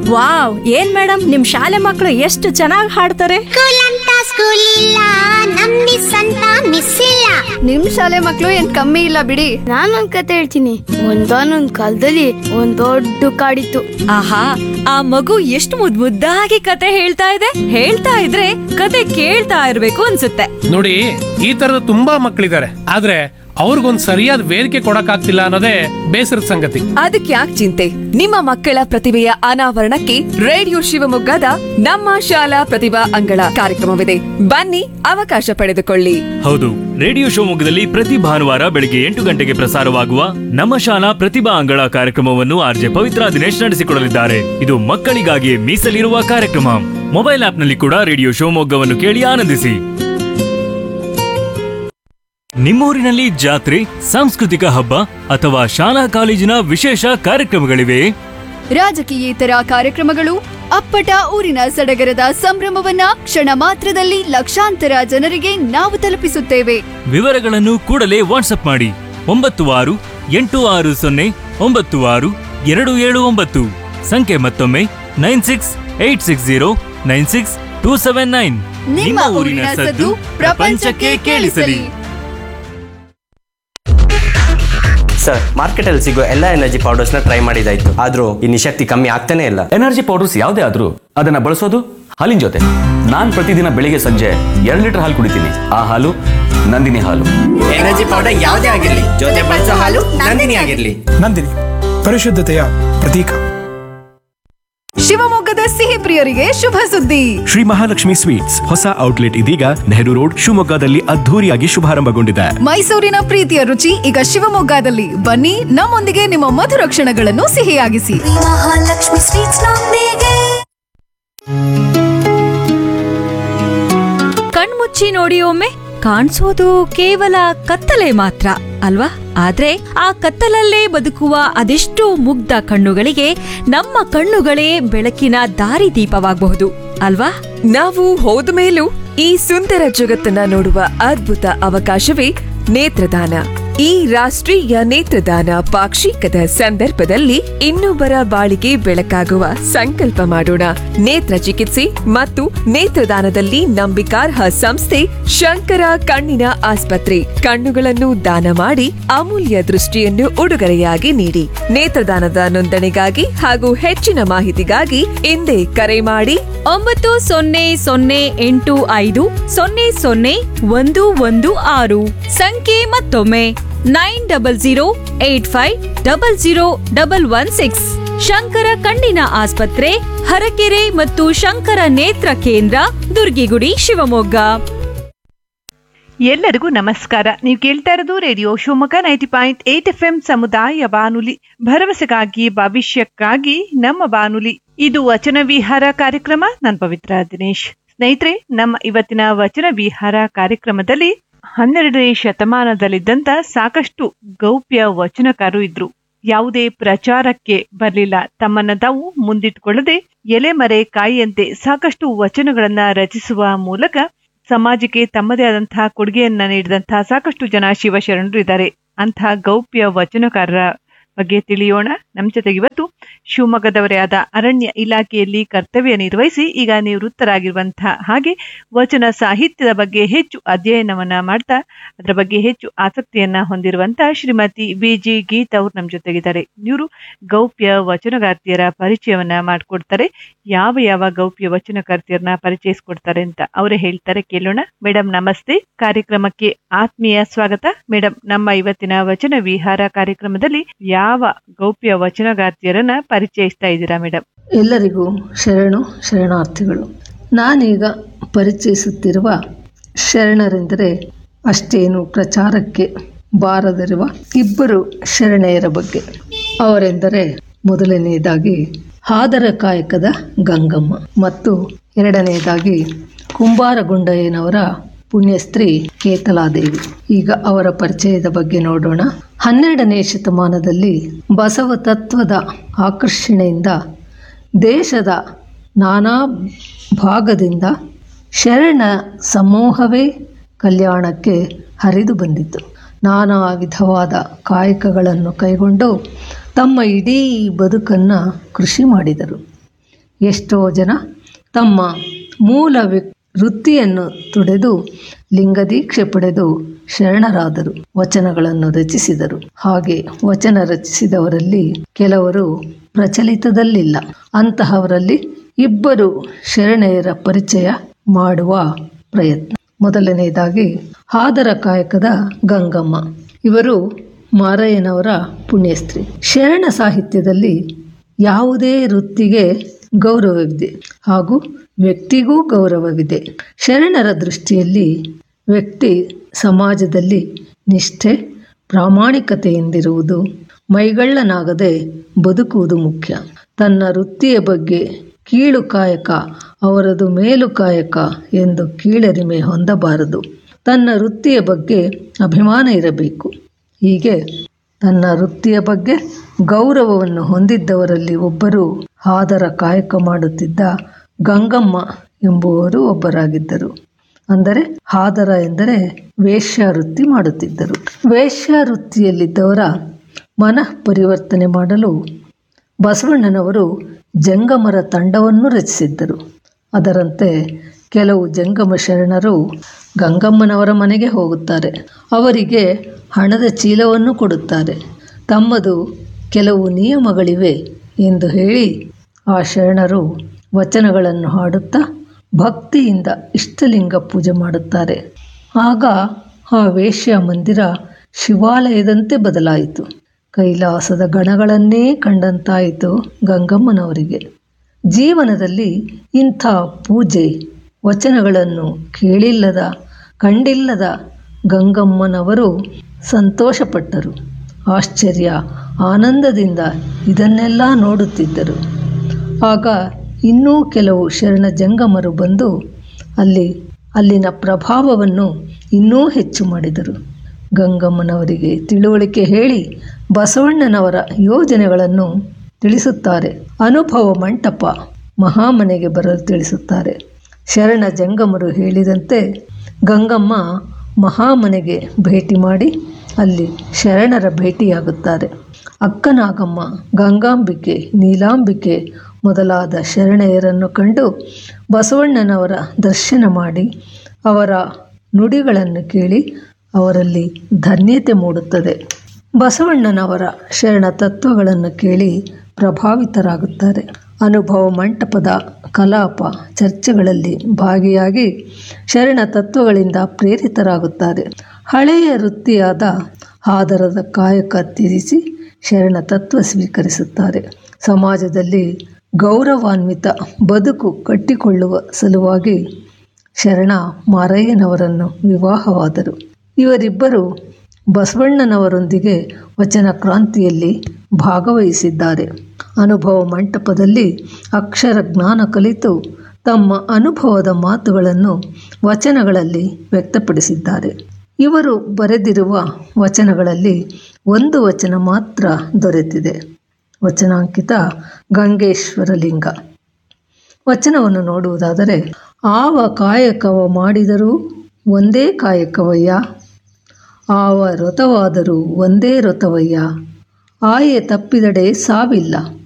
wow ಏನ್ madam ನಿಮ್ ಶಾಲೆ ಮಕ್ಕಳು ಎಷ್ಟು ಚೆನ್ನಾಗಿ ಹಾಡ್ತಾರೆ ಸ್ಕೂಲ್ ಅಂತ ಸ್ಕೂಲ್ ಇಲ್ಲ ನಮ್ ಮಿಸ್ ಅಂತ ಮಿಸ್ ಇಲ್ಲ ನಿಮ್ ಶಾಲೆ ಮಕ್ಳು ಏನ್ ಕಮ್ಮಿ ಇಲ್ಲ ಬಿಡಿ ನಾನೊಂದ್ ಕತೆ ಹೇಳ್ತೀನಿ ಒಂದಾನೊಂದ್ ಕಾಲದಲ್ಲಿ ಒಂದ್ ದೊಡ್ಡ ಕಾಡಿತ್ತು ಆಹಾ ಆ ಮಗು ಎಷ್ಟು ಮುದ್ ಮುದ್ದಾಗಿ ಕತೆ ಹೇಳ್ತಾ ಇದೆ ಹೇಳ್ತಾ ಇದ್ರೆ ಕತೆ ಕೇಳ್ತಾ ಇರ್ಬೇಕು ಅನ್ಸುತ್ತೆ ನೋಡಿ ಈ ತರದ ತುಂಬಾ ಮಕ್ಕಳಿದ್ದಾರೆ ಆದ್ರೆ ಅವ್ರಿಗೊಂದ್ ಸರಿಯಾದ ವೇದಿಕೆ ಕೊಡಕ್ಕಾಗ್ತಿಲ್ಲ ಅನ್ನೋದೇ ಬೇಸರದ ಸಂಗತಿ ಅದಕ್ಕೆ ಯಾಕೆ ಚಿಂತೆ ನಿಮ್ಮ ಮಕ್ಕಳ ಪ್ರತಿಭೆಯ ಅನಾವರಣಕ್ಕೆ ರೇಡಿಯೋ ಶಿವಮೊಗ್ಗದ ನಮ್ಮ ಶಾಲಾ ಪ್ರತಿಭಾ ಅಂಗಳ ಕಾರ್ಯಕ್ರಮವಿದೆ ಬನ್ನಿ ಅವಕಾಶ ಪಡೆದುಕೊಳ್ಳಿ ಹೌದು ರೇಡಿಯೋ ಶಿವಮೊಗ್ಗದಲ್ಲಿ ಪ್ರತಿ ಭಾನುವಾರ ಬೆಳಿಗ್ಗೆ ಎಂಟು ಗಂಟೆಗೆ ಪ್ರಸಾರವಾಗುವ ನಮ್ಮ ಶಾಲಾ ಪ್ರತಿಭಾ ಅಂಗಳ ಕಾರ್ಯಕ್ರಮವನ್ನು ಆರ್ಜೆ ಪವಿತ್ರ ದಿನೇಶ್ ನಡೆಸಿಕೊಡಲಿದ್ದಾರೆ ಇದು ಮಕ್ಕಳಿಗಾಗಿ ಮೀಸಲಿರುವ ಕಾರ್ಯಕ್ರಮ ಮೊಬೈಲ್ ಆಪ್ನಲ್ಲಿ ಕೂಡ ರೇಡಿಯೋ ಶಿವಮೊಗ್ಗವನ್ನು ಕೇಳಿ ಆನಂದಿಸಿ ನಿಮ್ಮೂರಿನಲ್ಲಿ ಜಾತ್ರೆ ಸಾಂಸ್ಕೃತಿಕ ಹಬ್ಬ ಅಥವಾ ಶಾಲಾ ಕಾಲೇಜಿನ ವಿಶೇಷ ಕಾರ್ಯಕ್ರಮಗಳಿವೆ ರಾಜಕೀಯೇತರ ಕಾರ್ಯಕ್ರಮಗಳು ಅಪ್ಪಟ ಊರಿನ ಸಡಗರದ ಸಂಭ್ರಮವನ್ನ ಕ್ಷಣ ಮಾತ್ರದಲ್ಲಿ ಲಕ್ಷಾಂತರ ಜನರಿಗೆ ನಾವು ತಲುಪಿಸುತ್ತೇವೆ ವಿವರಗಳನ್ನು ಕೂಡಲೇ ವಾಟ್ಸ್ಆಪ್ ಮಾಡಿ ಒಂಬತ್ತು ಆರು ಎಂಟು ಆರು ಸೊನ್ನೆ ಒಂಬತ್ತು ಆರು ಎರಡು ಏಳು ಒಂಬತ್ತು ಸಂಖ್ಯೆ ಮತ್ತೊಮ್ಮೆ nine six eight six zero nine six two seven nine ನಿಮ್ಮ ಊರಿನ ಸದ್ದು ಪ್ರಪಂಚಕ್ಕೆ ಕೇಳಿಸಲಿ ಸರ್ ಮಾರ್ಕೆಟಲ್ಲಿ ಸಿಗೋ ಎಲ್ಲ ಎನರ್ಜಿ ಪೌಡರ್ಸ್ನ ಟ್ರೈ ಮಾಡಿದಾಯ್ತು ಆದ್ರೂ ಈ ನಿಶಕ್ತಿ ಕಮ್ಮಿ ಆಗ್ತಾನೆ ಇಲ್ಲ ಎನರ್ಜಿ ಪೌಡರ್ಸ್ ಯಾವುದೇ ಆದ್ರೂ ಅದನ್ನ ಬಳಸೋದು ಹಾಲಿನ ಜೊತೆ ನಾನ್ ಪ್ರತಿದಿನ ಬೆಳಿಗ್ಗೆ ಸಂಜೆ ಎರಡು ಲೀಟರ್ ಹಾಲು ಕುಡಿತೀನಿ ಆ ಹಾಲು ನಂದಿನಿ ಹಾಲು ಎನರ್ಜಿ ಪೌಡರ್ ಯಾವುದೇ ಆಗಿರ್ಲಿ ಜೊತೆ ಬಳಸೋ ಹಾಲು ನಂದಿನಿ ಆಗಿರ್ಲಿ ನಂದಿನಿ ಪರಿಶುದ್ಧತೆಯ ಪ್ರತೀಕ ಶಿವಮೊಗ್ಗದ ಸಿಹಿ ಪ್ರಿಯರಿಗೆ ಶುಭ ಸುದ್ದಿ ಶ್ರೀ ಮಹಾಲಕ್ಷ್ಮಿ ಸ್ವೀಟ್ಸ್ ಹೊಸ ಔಟ್ಲೆಟ್ ಇದೀಗ ನೆಹರು ರೋಡ್ ಶಿವಮೊಗ್ಗದಲ್ಲಿ ಅದ್ಧೂರಿಯಾಗಿ ಶುಭಾರಂಭಗೊಂಡಿದೆ ಮೈಸೂರಿನ ಪ್ರೀತಿಯ ರುಚಿ ಈಗ ಶಿವಮೊಗ್ಗದಲ್ಲಿ ಬನ್ನಿ ನಮ್ಮೊಂದಿಗೆ ನಿಮ್ಮ ಮಧುರ ಕ್ಷಣಗಳನ್ನು ಸಿಹಿಯಾಗಿಸಿ ಮಹಾಲಕ್ಷ್ಮಿ ಸ್ವೀಟ್ಸ್ ನೊಂದಿಗೆ ಕಣ್ಮುಚ್ಚಿ ನೋಡಿ ಒಮ್ಮೆ ಕಾಣಿಸೋದು ಕೇವಲ ಕತ್ತಲೆ ಮಾತ್ರ ಅಲ್ವಾ ಆದ್ರೆ ಆ ಕತ್ತಲಲ್ಲೇ ಬದುಕುವ ಅದೆಷ್ಟೋ ಮುಗ್ಧ ಕಣ್ಣುಗಳಿಗೆ ನಮ್ಮ ಕಣ್ಣುಗಳೇ ಬೆಳಕಿನ ದಾರಿದೀಪವಾಗಬಹುದು ಅಲ್ವಾ ನಾವು ಹೋದ ಮೇಲೂ ಈ ಸುಂದರ ಜಗತ್ತನ್ನ ನೋಡುವ ಅದ್ಭುತ ಅವಕಾಶವೇ ನೇತ್ರದಾನ ಈ ರಾಷ್ಟ್ರೀಯ ನೇತ್ರದಾನ ಪಾಕ್ಷಿಕದ ಸಂದರ್ಭದಲ್ಲಿ ಇನ್ನೊಬ್ಬರ ಬಾಳಿಗೆ ಬೆಳಕಾಗುವ ಸಂಕಲ್ಪ ಮಾಡೋಣ ನೇತ್ರ ಚಿಕಿತ್ಸೆ ಮತ್ತು ನೇತ್ರದಾನದಲ್ಲಿ ನಂಬಿಕಾರ್ಹ ಸಂಸ್ಥೆ ಶಂಕರ ಕಣ್ಣಿನ ಆಸ್ಪತ್ರೆ ಕಣ್ಣುಗಳನ್ನು ದಾನ ಮಾಡಿ ಅಮೂಲ್ಯ ದೃಷ್ಟಿಯನ್ನು ಉಡುಗೊರೆಯಾಗಿ ನೀಡಿ ನೇತ್ರದಾನದ ನೋಂದಣಿಗಾಗಿ ಹಾಗೂ ಹೆಚ್ಚಿನ ಮಾಹಿತಿಗಾಗಿ ಹಿಂದೆ ಕರೆ ಮಾಡಿ ಒಂಬತ್ತು ಸೊನ್ನೆ ಸೊನ್ನೆ ಎಂಟು ಐದು ಸೊನ್ನೆ ಸೊನ್ನೆ ಒಂದು ಒಂದು ಆರು ಸಂಖ್ಯೆ ಮತ್ತೊಮ್ಮೆ nine double zero eight five double zero double one six Shankara ಕಣ್ಣಿನ ಆಸ್ಪತ್ರೆ ಹರಕೆರೆ ಮತ್ತು ಶಂಕರ ನೇತ್ರ ಕೇಂದ್ರ ದುರ್ಗಿಗುಡಿ ಶಿವಮೊಗ್ಗ ಎಲ್ಲರಿಗೂ ನಮಸ್ಕಾರ ನೀವು ಕೇಳ್ತಾ ಇರೋದು radio Shivamogga ninety point eight F M ಸಮುದಾಯ ಬಾನುಲಿ ಭರವಸೆಗಾಗಿ ಭವಿಷ್ಯಕ್ಕಾಗಿ ನಮ್ಮ ಬಾನುಲಿ ಇದು ವಚನ ವಿಹಾರ ಕಾರ್ಯಕ್ರಮ ನಾನು ಪವಿತ್ರ ದಿನೇಶ್ ಸ್ನೇಹಿತರೆ ನಮ್ಮ ಇವತ್ತಿನ ವಚನ ವಿಹಾರ ಕಾರ್ಯಕ್ರಮದಲ್ಲಿ ಹನ್ನೆರಡನೇ ಶತಮಾನದಲ್ಲಿದ್ದಂತ ಸಾಕಷ್ಟು ಗೌಪ್ಯ ವಚನಕಾರರು ಇದ್ರು ಯಾವುದೇ ಪ್ರಚಾರಕ್ಕೆ ಬರಲಿಲ್ಲ ತಮ್ಮನ್ನ ತಾವು ಮುಂದಿಟ್ಟುಕೊಳ್ಳದೆ ಎಲೆಮರೆ ಕಾಯಿಯಂತೆ ಸಾಕಷ್ಟು ವಚನಗಳನ್ನ ರಚಿಸುವ ಮೂಲಕ ಸಮಾಜಕ್ಕೆ ತಮ್ಮದೇ ಆದಂತಹ ಕೊಡುಗೆಯನ್ನ ನೀಡಿದಂತಹ ಸಾಕಷ್ಟು ಜನ ಶಿವಶರಣರು ಇದ್ದಾರೆ ಅಂತಹ ಗೌಪ್ಯ ವಚನಕಾರರ ಬಗ್ಗೆ ತಿಳಿಯೋಣ ನಮ್ಮ ಜೊತೆಗೆ ಇವತ್ತು ಶಿವಮೊಗ್ಗದವರೇ ಆದ ಅರಣ್ಯ ಇಲಾಖೆಯಲ್ಲಿ ಕರ್ತವ್ಯ ನಿರ್ವಹಿಸಿ ಈಗ ನಿವೃತ್ತರಾಗಿರುವಂತಹ ಹಾಗೆ ವಚನ ಸಾಹಿತ್ಯದ ಬಗ್ಗೆ ಹೆಚ್ಚು ಅಧ್ಯಯನವನ್ನ ಮಾಡ್ತಾ ಅದರ ಬಗ್ಗೆ ಹೆಚ್ಚು ಆಸಕ್ತಿಯನ್ನ ಹೊಂದಿರುವಂತಹ ಶ್ರೀಮತಿ ಬಿ ಜಿ ಗೀತ್ ಅವ್ರು ನಮ್ಮ ಜೊತೆಗಿದ್ದಾರೆ ಇವರು ಗೌಪ್ಯ ವಚನಗಾರ್ತಿಯರ ಪರಿಚಯವನ್ನ ಮಾಡಿಕೊಡ್ತಾರೆ ಯಾವ ಯಾವ ಗೌಪ್ಯ ವಚನಕಾರ್ತಿಯರನ್ನ ಪರಿಚಯಿಸ್ಕೊಡ್ತಾರೆ ಅಂತ ಅವರೇ ಹೇಳ್ತಾರೆ ಕೇಳೋಣ ಮೇಡಮ್ ನಮಸ್ತೆ ಕಾರ್ಯಕ್ರಮಕ್ಕೆ ಆತ್ಮೀಯ ಸ್ವಾಗತ ಮೇಡಮ್ ನಮ್ಮ ಇವತ್ತಿನ ವಚನ ವಿಹಾರ ಕಾರ್ಯಕ್ರಮದಲ್ಲಿ ಯಾವ ಗೌಪ್ಯ ವಚನಗಾರ್ತಿಯರನ್ನ ಪರಿಚಯಿಸ್ತಾ ಇದ್ದೀರಾ ಮೇಡಮ್ ಎಲ್ಲರಿಗೂ ಶರಣು ಶರಣಾರ್ಥಿಗಳು ನಾನೀಗ ಪರಿಚಯಿಸುತ್ತಿರುವ ಶರಣರೆಂದರೆ ಅಷ್ಟೇನು ಪ್ರಚಾರಕ್ಕೆ ಬಾರದಿರುವ ಇಬ್ಬರು ಶರಣೆಯರ ಬಗ್ಗೆ ಅವರೆಂದರೆ ಮೊದಲನೆಯದಾಗಿ ಹಾದರ ಕಾಯಕದ ಗಂಗಮ್ಮ ಮತ್ತು ಎರಡನೆಯದಾಗಿ ಕುಂಬಾರಗುಂಡಯ್ಯನವರ ಪುಣ್ಯಸ್ತ್ರೀ ಕೇತಲಾದೇವಿ ಈಗ ಅವರ ಪರಿಚಯದ ಬಗ್ಗೆ ನೋಡೋಣ ಹನ್ನೆರಡನೇ ಶತಮಾನದಲ್ಲಿ ಬಸವ ತತ್ವದ ಆಕರ್ಷಣೆಯಿಂದ ದೇಶದ ನಾನಾ ಭಾಗದಿಂದ ಶರಣ ಸಮೂಹವೇ ಕಲ್ಯಾಣಕ್ಕೆ ಹರಿದು ಬಂದಿತು ನಾನಾ ವಿಧವಾದ ಕಾಯಕಗಳನ್ನು ಕೈಗೊಂಡು ತಮ್ಮ ಇಡೀ ಬದುಕನ್ನು ಕೃಷಿ ಮಾಡಿದರು ಎಷ್ಟೋ ಜನ ತಮ್ಮ ಮೂಲ ವಿ ವೃತ್ತಿಯನ್ನು ತೊಡೆದು ಲಿಂಗದೀಕ್ಷೆ ಪಡೆದು ಶರಣರಾದರು ವಚನಗಳನ್ನು ರಚಿಸಿದರು ಹಾಗೆ ವಚನ ರಚಿಸಿದವರಲ್ಲಿ ಕೆಲವರು ಪ್ರಚಲಿತದಲ್ಲಿಲ್ಲ ಅಂತಹವರಲ್ಲಿ ಇಬ್ಬರು ಶರಣೆಯರ ಪರಿಚಯ ಮಾಡುವ ಪ್ರಯತ್ನ ಮೊದಲನೆಯದಾಗಿ ಹಾದರ ಕಾಯಕದ ಗಂಗಮ್ಮ ಇವರು ಮಾರಯ್ಯನವರ ಪುಣ್ಯಸ್ತ್ರೀ ಶರಣ ಸಾಹಿತ್ಯದಲ್ಲಿ ಯಾವುದೇ ವೃತ್ತಿಗೆ ಗೌರವವಿದೆ ಹಾಗೂ ವ್ಯಕ್ತಿಗೂ ಗೌರವವಿದೆ ಶರಣರ ದೃಷ್ಟಿಯಲ್ಲಿ ವ್ಯಕ್ತಿ ಸಮಾಜದಲ್ಲಿ ನಿಷ್ಠೆ ಪ್ರಾಮಾಣಿಕತೆಯಿಂದಿರುವುದು ಮೈಗಳ್ಳನಾಗದೆ ಬದುಕುವುದು ಮುಖ್ಯ ತನ್ನ ವೃತ್ತಿಯ ಬಗ್ಗೆ ಕೀಳು ಕಾಯಕ ಅವರದು ಮೇಲು ಕಾಯಕ ಎಂದು ಕೀಳರಿಮೆ ಹೊಂದಬಾರದು ತನ್ನ ವೃತ್ತಿಯ ಬಗ್ಗೆ ಅಭಿಮಾನ ಇರಬೇಕು ಹೀಗೆ ತನ್ನ ವೃತ್ತಿಯ ಬಗ್ಗೆ ಗೌರವವನ್ನು ಹೊಂದಿದ್ದವರಲ್ಲಿ ಒಬ್ಬರು ಹಾದರ ಕಾಯಕ ಮಾಡುತ್ತಿದ್ದ ಗಂಗಮ್ಮ ಎಂಬುವರು ಒಬ್ಬರಾಗಿದ್ದರು ಅಂದರೆ ಹಾದರ ಎಂದರೆ ವೇಶ್ಯ ವೃತ್ತಿ ಮಾಡುತ್ತಿದ್ದರು ವೇಶ್ಯ ವೃತ್ತಿಯಲ್ಲಿದ್ದವರ ಮನಃ ಪರಿವರ್ತನೆ ಮಾಡಲು ಬಸವಣ್ಣನವರು ಜಂಗಮರ ತಂಡವನ್ನು ರಚಿಸಿದ್ದರು ಅದರಂತೆ ಕೆಲವು ಜಂಗಮ ಶರಣರು ಗಂಗಮ್ಮನವರ ಮನೆಗೆ ಹೋಗುತ್ತಾರೆ ಅವರಿಗೆ ಹಣದ ಚೀಲವನ್ನು ಕೊಡುತ್ತಾರೆ ತಮ್ಮದು ಕೆಲವು ನಿಯಮಗಳಿವೆ ಎಂದು ಹೇಳಿ ಆ ಶರಣರು ವಚನಗಳನ್ನು ಹಾಡುತ್ತಾ ಭಕ್ತಿಯಿಂದ ಇಷ್ಟಲಿಂಗ ಪೂಜೆ ಮಾಡುತ್ತಾರೆ ಆಗ ಆ ವೇಶ್ಯ ಮಂದಿರ ಶಿವಾಲಯದಂತೆ ಬದಲಾಯಿತು ಕೈಲಾಸದ ಗಣಗಳನ್ನೇ ಕಂಡಂತಾಯಿತು ಗಂಗಮ್ಮನವರಿಗೆ ಜೀವನದಲ್ಲಿ ಇಂಥ ಪೂಜೆ ವಚನಗಳನ್ನು ಕೇಳಿಲ್ಲದ ಕಂಡಿಲ್ಲದ ಗಂಗಮ್ಮನವರು ಸಂತೋಷಪಟ್ಟರು ಆಶ್ಚರ್ಯ ಆನಂದದಿಂದ ಇದನ್ನೆಲ್ಲ ನೋಡುತ್ತಿದ್ದರು ಆಗ ಇನ್ನೂ ಕೆಲವು ಶರಣ ಜಂಗಮರು ಬಂದು ಅಲ್ಲಿ ಅಲ್ಲಿನ ಪ್ರಭಾವವನ್ನು ಇನ್ನೂ ಹೆಚ್ಚು ಮಾಡಿದರು ಗಂಗಮ್ಮನವರಿಗೆ ತಿಳುವಳಿಕೆ ಹೇಳಿ ಬಸವಣ್ಣನವರ ಯೋಜನೆಗಳನ್ನು ತಿಳಿಸುತ್ತಾರೆ ಅನುಭವ ಮಂಟಪ ಮಹಾಮನೆಗೆ ಬರಲು ತಿಳಿಸುತ್ತಾರೆ ಶರಣ ಜಂಗಮರು ಹೇಳಿದಂತೆ ಗಂಗಮ್ಮ ಮಹಾಮನೆಗೆ ಭೇಟಿ ಮಾಡಿ ಅಲ್ಲಿ ಶರಣರ ಭೇಟಿಯಾಗುತ್ತಾರೆ ಅಕ್ಕನಾಗಮ್ಮ ಗಂಗಾಂಬಿಕೆ ನೀಲಾಂಬಿಕೆ ಮೊದಲಾದ ಶರಣೆಯರನ್ನು ಕಂಡು ಬಸವಣ್ಣನವರ ದರ್ಶನ ಮಾಡಿ ಅವರ ನುಡಿಗಳನ್ನು ಕೇಳಿ ಅವರಲ್ಲಿ ಧನ್ಯತೆ ಮೂಡುತ್ತದೆ ಬಸವಣ್ಣನವರ ಶರಣ ತತ್ವಗಳನ್ನು ಕೇಳಿ ಪ್ರಭಾವಿತರಾಗುತ್ತಾರೆ ಅನುಭವ ಮಂಟಪದ ಕಲಾಪ ಚರ್ಚೆಗಳಲ್ಲಿ ಭಾಗಿಯಾಗಿ ಶರಣ ತತ್ವಗಳಿಂದ ಪ್ರೇರಿತರಾಗುತ್ತಾರೆ ಹಳೆಯ ವೃತ್ತಿಯಾದ ಆದರದ ಕಾಯಕ ತ್ಯಜಿಸಿ ಶರಣ ತತ್ವ ಸ್ವೀಕರಿಸುತ್ತಾರೆ ಸಮಾಜದಲ್ಲಿ ಗೌರವಾನ್ವಿತ ಬದುಕು ಕಟ್ಟಿಕೊಳ್ಳುವ ಸಲುವಾಗಿ ಶರಣ ಮಾರಯ್ಯನವರನ್ನು ವಿವಾಹವಾದರು ಇವರಿಬ್ಬರು ಬಸವಣ್ಣನವರೊಂದಿಗೆ ವಚನ ಕ್ರಾಂತಿಯಲ್ಲಿ ಭಾಗವಹಿಸಿದ್ದಾರೆ ಅನುಭವ ಮಂಟಪದಲ್ಲಿ ಅಕ್ಷರ ಜ್ಞಾನ ಕಲಿತು ತಮ್ಮ ಅನುಭವದ ಮಾತುಗಳನ್ನು ವಚನಗಳಲ್ಲಿ ವ್ಯಕ್ತಪಡಿಸಿದ್ದಾರೆ ಇವರು ಬರೆದಿರುವ ವಚನಗಳಲ್ಲಿ ಒಂದು ವಚನ ಮಾತ್ರ ದೊರೆತಿದೆ ವಚನಾಂಕಿತ ಗಂಗೇಶ್ವರ ಲಿಂಗ ವಚನವನ್ನು ನೋಡುವುದಾದರೆ ಆವ ಕಾಯಕವ ಮಾಡಿದರೂ ಒಂದೇ ಕಾಯಕವಯ್ಯ ಆವ ವ್ರತವಾದರೂ ಒಂದೇ ವ್ರತವಯ್ಯ ಆಯೆ ತಪ್ಪಿದಡೆ ಸಾವಿಲ್ಲ